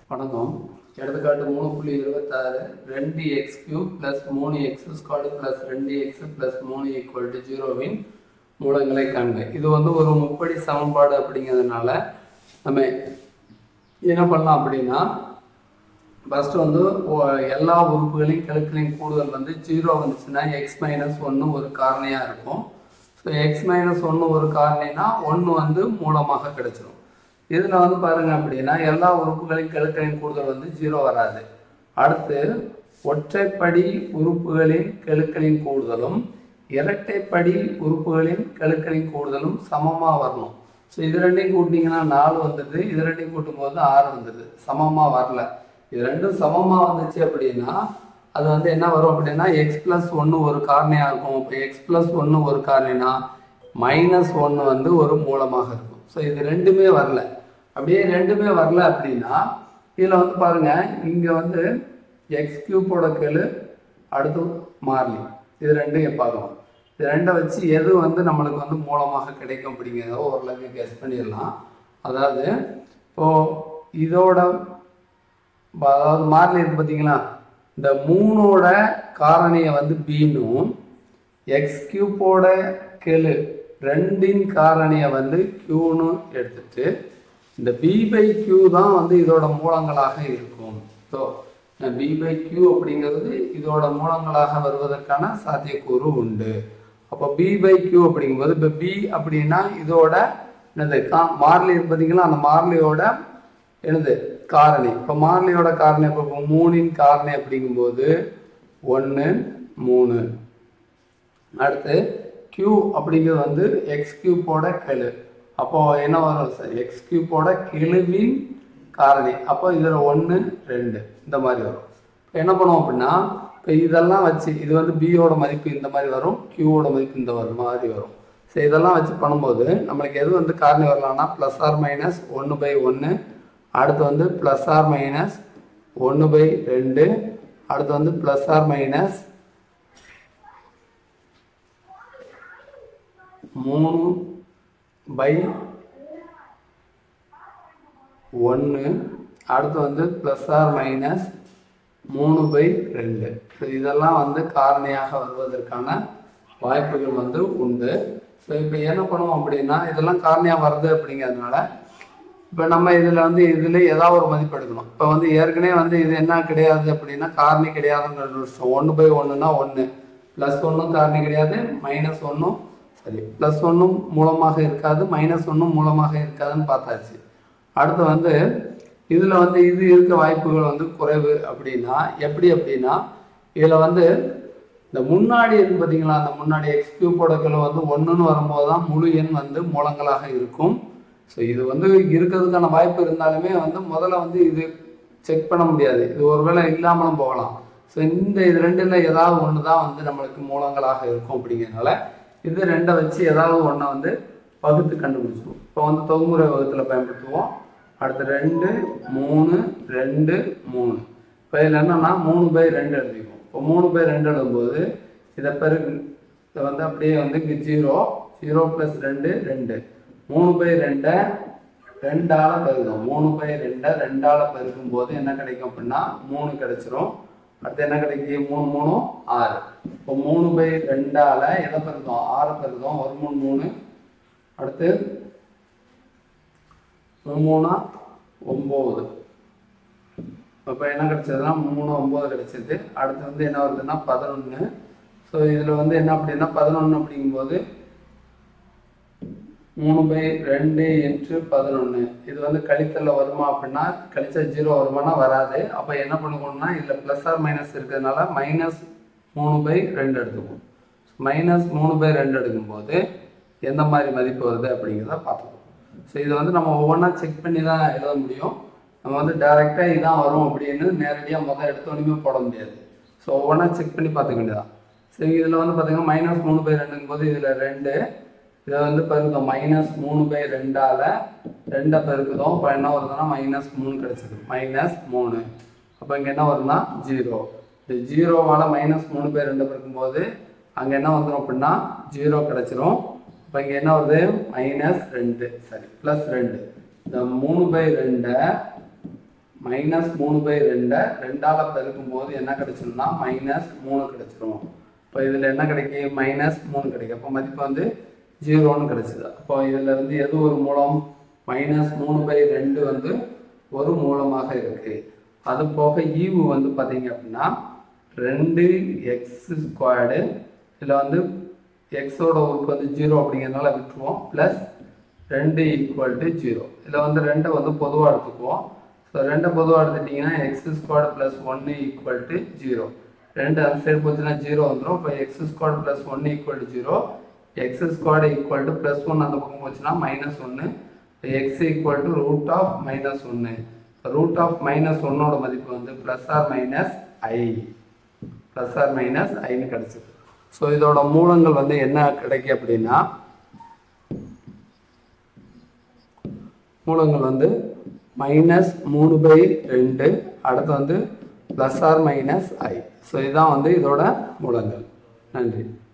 வணக்கம் எடுத்துக்காட்டு மூணு புள்ளி இருபத்தாறு ரெண்டு எக்ஸ் கியூப் ப்ளஸ் மூணு எக்ஸ் ஸ்கொயர்டு ப்ளஸ் ரெண்டு எக்ஸ் ப்ளஸ் மூணு ஈக்குவல் டு ஜீரோவின் மூலங்களை காண்க இது வந்து ஒரு முப்படி சமன்பாடு அப்படிங்கிறதுனால நம்ம என்ன பண்ணலாம் அப்படின்னா ஃபஸ்ட்டு வந்து ஒ- எல்லா உறுப்புகளையும் கெழுக்களின் கூடுதல் வந்து ஜீரோ வந்துச்சுன்னா எக்ஸ் மைனஸ் ஒன்று ஒரு காரணியாக இருக்கும் ஸோ எக்ஸ் மைனஸ் ஒன்று ஒரு காரணினா ஒன்று வந்து மூலமாக கிடைச்சிரும் இதில் வந்து பாருங்க அப்படின்னா எல்லா உறுப்புகளின் கெழுக்களின் கூடுதல் வந்து ஜீரோ வராது அடுத்து ஒற்றைப்படி உறுப்புகளின் கெழுக்களின் கூடுதலும் இரட்டைப்படி உறுப்புகளின் கெழுக்களின் கூடுதலும் சமமாக வரணும் ஸோ இது ரெண்டையும் கூட்டிங்கன்னா நாலு வந்துடுது இது ரெண்டையும் கூட்டும்போது ஆறு வந்துடுது சமமாக வரல இது ரெண்டும் சமமாக வந்துச்சு அப்படின்னா அது வந்து என்ன வரும் அப்படின்னா எக்ஸ் ப்ளஸ் ஒன்று ஒரு காரணியாக இருக்கும் இப்போ எக்ஸ் ப்ளஸ் ஒன்று ஒரு காரணினா மைனஸ் ஒன்று வந்து ஒரு மூலமாக இருக்கும் ஸோ இது ரெண்டுமே வரல அப்படியே ரெண்டுமே வரல அப்படின்னா இதில் வந்து பாருங்க இங்கே வந்து எக்ஸ் கியூப்போட கெழு அடுத்து மாறலி இது ரெண்டும் பார்க்கலாம் இது ரெண்டை வச்சு எது வந்து நம்மளுக்கு வந்து மூலமாக கிடைக்கும் அப்படிங்கிறத ஓரளவுக்கு கெஸ் பண்ணிடலாம் அதாவது இப்போ இதோட ப- அதாவது மாறலி இருக்கு பார்த்தீங்களா இந்த மூணோட காரணியை வந்து பீனும் எக்ஸ் கியூப்போட கெழு ரெண்டின் காரணியை வந்து கியூன்னு எடுத்துட்டு இந்த பி பை கியூ தான் வந்து இதோட மூலங்களாக இருக்கும் ஸோ பி பை கியூ அப்படிங்கிறது இதோட மூலங்களாக வருவதற்கான சாத்தியக்கூறு உண்டு அப்போ பி பை கியூ அப்படிங்கும்போது இப்போ பி அப்படின்னா இதோட என்னது கா மாறிலி இருக்கு பார்த்தீங்களா அந்த மாறிலியோட என்னது காரணி இப்போ மாறிலியோட காரணி இப்போ இப்போ மூணின் காரணி அப்படிங்கும்போது ஒன்று மூணு அடுத்து q அப்படிங்கிறது வந்து எக்ஸ் கியூப்போட கெழு அப்போ என்ன வரும் சார் எக்ஸ் கியூப்போட கெழுவின் காரணி அப்போ இதில் ஒன்று ரெண்டு இந்த மாதிரி வரும் இப்போ என்ன பண்ணுவோம் அப்படின்னா இப்போ இதெல்லாம் வச்சு இது வந்து பியோட மதிப்பு இந்த மாதிரி வரும் கியூவோட மதிப்பு இந்த வரும் மாதிரி வரும் ஸோ இதெல்லாம் வச்சு பண்ணும்போது நம்மளுக்கு எது வந்து காரணி வரலாம்னா ப்ளஸ் ஆர் மைனஸ் ஒன்று பை ஒன்று அடுத்து வந்து ப்ளஸ் ஆர் மைனஸ் ஒன்று பை ரெண்டு அடுத்து வந்து ப்ளஸ் ஆர் மைனஸ் மூணு பை ஒன்று அடுத்து வந்து ப்ளஸ் ஆர் மைனஸ் மூணு பை ரெண்டு ஸோ இதெல்லாம் வந்து காரணியாக வருவதற்கான வாய்ப்புகள் வந்து உண்டு ஸோ இப்போ என்ன பண்ணுவோம் அப்படின்னா இதெல்லாம் காரணியாக வருது அப்படிங்கிறதுனால இப்போ நம்ம இதில் வந்து இதில் ஏதாவது ஒரு மதிப்பு எடுக்கணும் இப்போ வந்து ஏற்கனவே வந்து இது என்ன கிடையாது அப்படின்னா காரணி கிடையாதுன்னு விஷயம் ஒன்று பை ஒன்றுனா ஒன்று ப்ளஸ் ஒன்றும் காரணி கிடையாது மைனஸ் ஒன்றும் சரி ப்ளஸ் ஒன்றும் மூலமாக இருக்காது மைனஸ் ஒன்றும் மூலமாக இருக்காதுன்னு பார்த்தாச்சு அடுத்து வந்து இதில் வந்து இது இருக்க வாய்ப்புகள் வந்து குறைவு அப்படின்னா எப்படி அப்படின்னா இதில் வந்து இந்த முன்னாடி இருக்கு பார்த்தீங்களா அந்த முன்னாடி எக்ஸ் கியூப்போட கிலோ வந்து ஒன்றுன்னு வரும்போது தான் முழு எண் வந்து மூலங்களாக இருக்கும் ஸோ இது வந்து இருக்கிறதுக்கான வாய்ப்பு இருந்தாலுமே வந்து முதல்ல வந்து இது செக் பண்ண முடியாது இது ஒருவேளை இல்லாமலும் போகலாம் ஸோ இந்த இது ரெண்டுல ஏதாவது ஒன்று தான் வந்து நம்மளுக்கு மூலங்களாக இருக்கும் அப்படிங்கிறதுனால இது ரெண்டை வச்சு ஏதாவது ஒன்றை வந்து வகுத்து கண்டுபிடிச்சிருவோம் இப்போ வந்து தொகுமுறை வகுத்தில் பயன்படுத்துவோம் அடுத்து ரெண்டு மூணு ரெண்டு மூணு இப்போ இதில் என்னன்னா மூணு பை ரெண்டு எழுதிக்குவோம் இப்போ மூணு பை ரெண்டு எழுதும்போது இதை பெருக்கு இதை வந்து அப்படியே வந்து இங்கே ஜீரோ ஜீரோ ப்ளஸ் ரெண்டு ரெண்டு மூணு பை ரெண்டை ரெண்டால பெருக்கும் மூணு பை ரெண்டை ரெண்டால பெருக்கும் போது என்ன கிடைக்கும் அப்படின்னா மூணு கிடைச்சிரும் அடுத்து என்ன கிடைக்கும் மூணு மூணு ஆறு இப்போ மூணு பை ரெண்டால எதை பெருக்கும் ஆறு பெருக்கும் ஒரு மூணு மூணு அடுத்து மூணு மூணா ஒம்பது இப்போ என்ன கிடைச்சதுன்னா மூணு ஒம்பது கிடைச்சது அடுத்து வந்து என்ன வருதுன்னா பதினொன்று ஸோ இதில் வந்து என்ன அப்படின்னா பதினொன்று அப்படிங்கும்போது மூணு பை ரெண்டு இன்ட்டு பதினொன்று இது வந்து கழித்தல்ல வருமா அப்படின்னா கழிச்சா ஜீரோ வருமானா வராது அப்போ என்ன பண்ணுவோம்னா இதில் ப்ளஸ் ஆர் மைனஸ் இருக்கிறதுனால மைனஸ் மூணு பை ரெண்டு எடுத்துக்குவோம் மைனஸ் மூணு பை ரெண்டு எடுக்கும்போது எந்த மாதிரி மதிப்பு வருது அப்படிங்கிறத பார்த்துக்குவோம் ஸோ இதை வந்து நம்ம ஒவ்வொன்றா செக் பண்ணி தான் எழுத முடியும் நம்ம வந்து டைரெக்டாக இதான் வரும் அப்படின்னு நேரடியாக முதல் எடுத்தோடனே போட முடியாது ஸோ ஒவ்வொன்றா செக் பண்ணி பார்த்துக்க வேண்டியதான் சரி இதில் வந்து பார்த்தீங்கன்னா மைனஸ் மூணு பை ரெண்டுங்கும் போது இதில் ரெண்டு இதை வந்து பெருக்குதோம் மைனஸ் மூணு பை ரெண்டால ரெண்டை பெருக்குதோம் இப்போ என்ன வருதுன்னா மைனஸ் மூணு கிடைச்சது மைனஸ் மூணு அப்போ இங்கே என்ன வருதுன்னா ஜீரோ இந்த ஜீரோவால் மைனஸ் மூணு பை ரெண்டு பெருக்கும்போது அங்கே என்ன வந்துடும் அப்படின்னா ஜீரோ கிடைச்சிரும் இப்போ இங்கே என்ன வருது மைனஸ் ரெண்டு சரி ப்ளஸ் ரெண்டு இந்த மூணு பை ரெண்டை மைனஸ் மூணு பை ரெண்டை ரெண்டால் பெருக்கும் போது என்ன கிடைச்சிரும்னா மைனஸ் மூணு கிடைச்சிரும் இப்போ இதில் என்ன கிடைக்கும் மைனஸ் மூணு கிடைக்கும் அப்போ மதிப்பு வந்து ஜீரோன்னு கிடைச்சிது அப்போ இதில் இருந்து எது ஒரு மூலம் மைனஸ் மூணு பை ரெண்டு வந்து ஒரு மூலமாக இருக்கு அது போக ஈவு வந்து பார்த்தீங்க அப்படின்னா ரெண்டு எக்ஸ் ஸ்கொயர்டு இதில் வந்து எக்ஸோட உறுப்பு வந்து ஜீரோ அப்படிங்கிறதுனால விட்டுருவோம் ப்ளஸ் ரெண்டு ஈக்குவல் டு ஜீரோ இதில் வந்து ரெண்டை வந்து பொதுவாக எடுத்துக்குவோம் ஸோ ரெண்டை பொதுவாக எடுத்துட்டிங்கன்னா எக்ஸ் ஸ்கொயர் ப்ளஸ் ஒன்று ஈக்குவல் டு ஜீரோ ரெண்டு அந்த சைடு போச்சுன்னா ஜீரோ வந்துடும் இப்போ எக்ஸ் ஸ்கொயர் ப்ளஸ் ஒன்று equal to zero x square equal to plus one அந்த பக்கம் போச்சுன்னா மைனஸ் ஒன்று x equal to root of minus ஒன்று ரூட் ஆஃப் மைனஸ் ஒன்னோட மதிப்பு வந்து plus or minus i plus or minus ஐன்னு கிடச்சிது ஸோ இதோட மூலங்கள் வந்து என்ன கிடைக்கும் அப்படின்னா மூலங்கள் வந்து மைனஸ் மூணு பை ரெண்டு அடுத்து வந்து plus or minus i so இதுதான் வந்து இதோட மூலங்கள் நன்றி